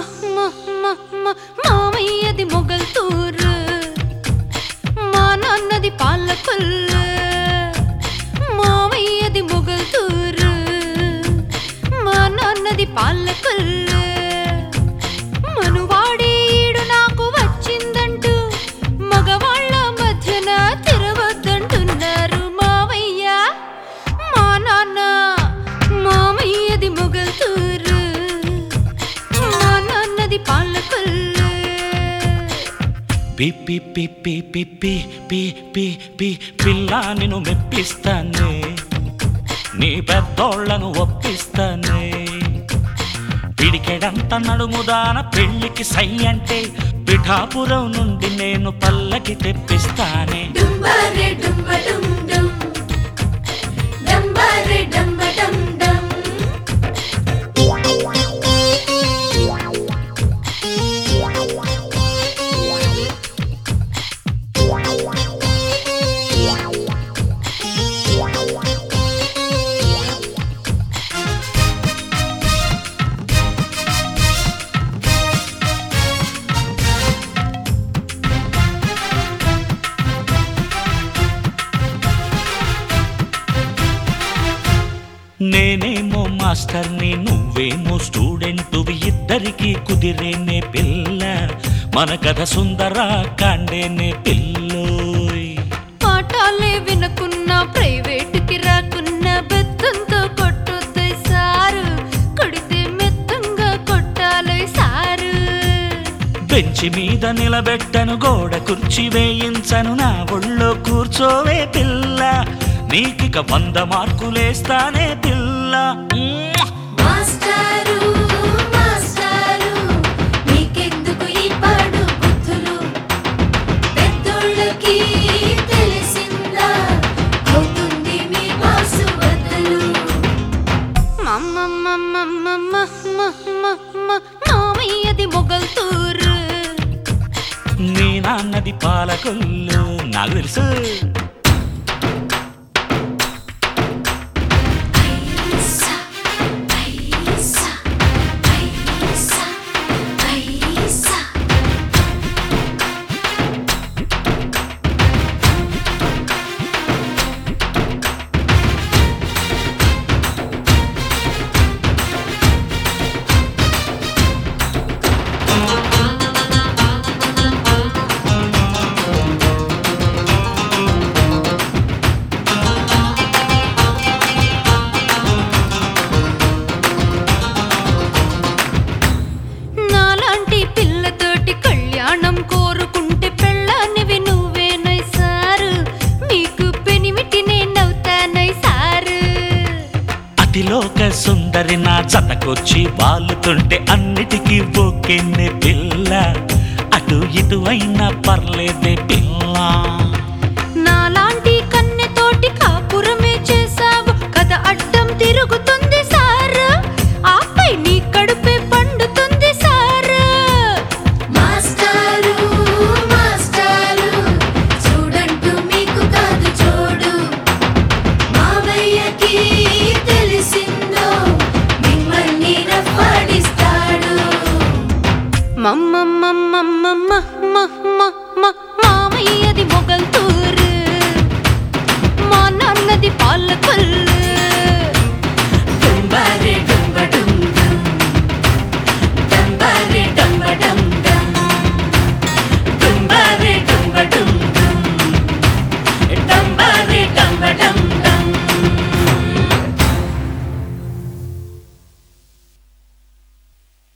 మ మ మ మామయ్యది మొగల్తూరు మా నాన్నది పాలకొల్లు మామయ్యది మొగల్తూరు మా నాన్నది పాలకొల్లు మనువాడే ఈడు నాకు వచ్చిందంటూ మగవాళ్ళ మధ్యన తిరగొద్దంటున్నారు మావయ్య మా నాన్న మామయ్యది మొగల్తూరు మా నాన్నది పాలకొల్లు పి పి పి పి పి పి పి పి పి పిల్ల నిన్ను మెప్పిస్తానే నీ పెద్దోళ్లను ఒప్పిస్తానే పిడికెడంత నడుముదాన పెళ్లికి సై అంటే పిఠాపురం నుండి నేను పల్లకి తెప్పిస్తానే డుంబరే డుంబ డుం డుం డంబరే డంబ డం డం నేనేమో మాస్టర్ని నువ్వేమో స్టూడెంటువి ఇద్దరికి కుదిరేనే పిల్ల మన కథ సుందర కాండేనే పిల్లోయ్ పాఠాలే వినకున్న ప్రైవేటుకి రాకున్న బెత్తంతో కొట్టొద్దు సారు కొడితే మెత్తంగా కొట్టాలి సారు బెంచి మీద నిలబెట్టను గోడ కుర్చీ వేయించను నా ఒళ్ళో కూర్చోవే పిల్ల నీకిక వంద మార్కులేస్తానే పిల్ల మ్మ్. మాస్టారు మాస్టారు నీకెందుకు ఈ పాడు బుద్ధులు పెద్దోళ్ళకి తెలిసిందా అవుతుంది మీ మాసు బద్దలు మామయ్యది మొగల్తూరు నీ నాన్నది పాలకొల్లు నాకు తెలుసు ఐసా ఐసా ఐసా ఐసా నాలాంటి పిల్లతోటి కళ్యాణం కోరుకుంటే పెళ్ళానివి నువ్వేనై సారు నీకు పెనిమిటి నేనవుతానై సారు అతిలోక సుందరి నా జతకొచ్చి వాలుతుంటే అన్నిటికీ ఓకెన్నే పిల్ల అటు ఇటు అయినా పర్లేదే పిల్ల నాలాంటి కన్నెతోటి కాపురమే చేసావు కథ అడ్డం తిరుగుతుంది సారు ఆపై నీ కడుపే పండుతుంది సారు మాస్టారు మాస్టారు చూడంటూ మీకు కాదు చూడు మావయ్యకి తెలిసిందో మిమ్మల్ని రప్పాడిస్తాడు మమ్మ మమ్మ మమ్మ మమ్మ మామయ్యది మొగల్తూ